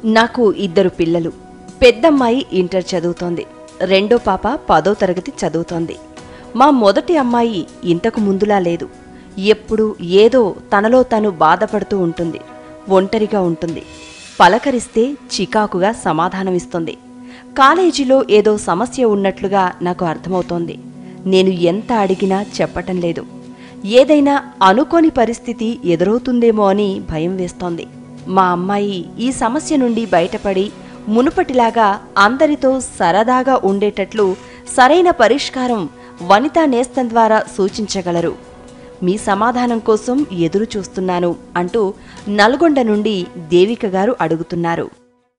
నాకు ఇద్దరు పిల్లలు పెద్దమ్మాయి ఇంటర్ చదువుతోంది రెండో పాప పదో తరగతి చదువుతోంది మా మొదటి అమ్మాయి ఇంతకు ముందులా లేదు ఎప్పుడూ ఏదో తనలో తను బాధపడుతూ ఉంటుంది ఒంటరిగా ఉంటుంది పలకరిస్తే చికాకుగా సమాధానమిస్తుంది కాలేజీలో ఏదో సమస్య ఉన్నట్లుగా నాకు అర్థమవుతోంది నేను ఎంత అడిగినా చెప్పటం లేదు ఏదైనా అనుకోని పరిస్థితి ఎదురవుతుందేమో అని భయం వేస్తోంది మా అమ్మాయి ఈ సమస్య నుండి బయటపడి మునుపటిలాగా అందరితో సరదాగా ఉండేటట్లు సరైన పరిష్కారం వనితా నేస్తం ద్వారా సూచించగలరు మీ సమాధానం కోసం ఎదురు చూస్తున్నాను అంటూ నల్గొండ నుండి దేవిక గారు అడుగుతున్నారు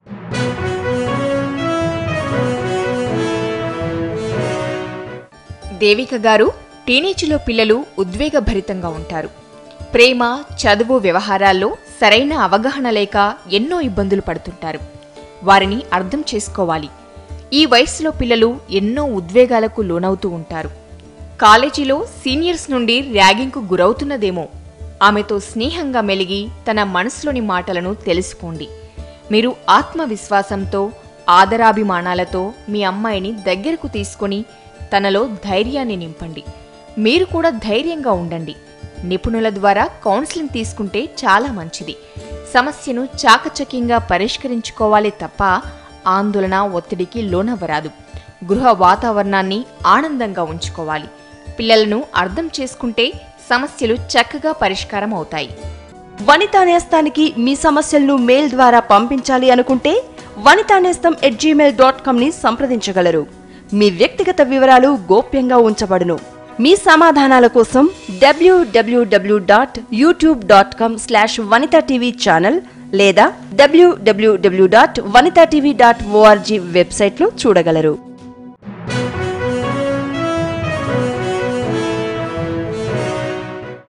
దేవిక గారు టీనేజ్లో పిల్లలు ఉద్వేగభరితంగా ఉంటారు ప్రేమ చదువు వ్యవహారాల్లో సరైన అవగాహన లేక ఎన్నో ఇబ్బందులు పడుతుంటారు వారిని అర్థం చేసుకోవాలి ఈ వయసులో పిల్లలు ఎన్నో ఉద్వేగాలకు లోనవుతూ ఉంటారు కాలేజీలో సీనియర్స్ నుండి ర్యాగింగ్కు గురవుతున్నదేమో ఆమెతో స్నేహంగా మెలిగి తన మనసులోని మాటలను తెలుసుకోండి మీరు ఆత్మవిశ్వాసంతో ఆదరాభిమానాలతో మీ అమ్మాయిని దగ్గరకు తీసుకొని తనలో ధైర్యాన్ని నింపండి మీరు కూడా ధైర్యంగా ఉండండి నిపుణుల ద్వారా కౌన్సిలింగ్ తీసుకుంటే చాలా మంచిది సమస్యను చాకచక్యంగా పరిష్కరించుకోవాలి తప్ప ఆందోళన ఒత్తిడికి లోనవ్వరాదు గృహ వాతావరణాన్ని ఆనందంగా ఉంచుకోవాలి పిల్లలను అర్థం చేసుకుంటే సమస్యలు చక్కగా పరిష్కారం అవుతాయి వనితా నేస్తానికి మీ సమస్యలను మెయిల్ ద్వారా పంపించాలి అనుకుంటే వనితా నేస్తం ఎట్ జీమెయిల్ డాట్ కామ్ ని సంప్రదించగలరు మీ వ్యక్తిగత వివరాలు గోప్యంగా ఉంచబడును మీ సమాధానాల కోసం WWW dot YouTube dot com slash Vanitha TV channel లేదా WWW dot Vanitha TV dot ORG వెబ్సైట్లో చూడగలరు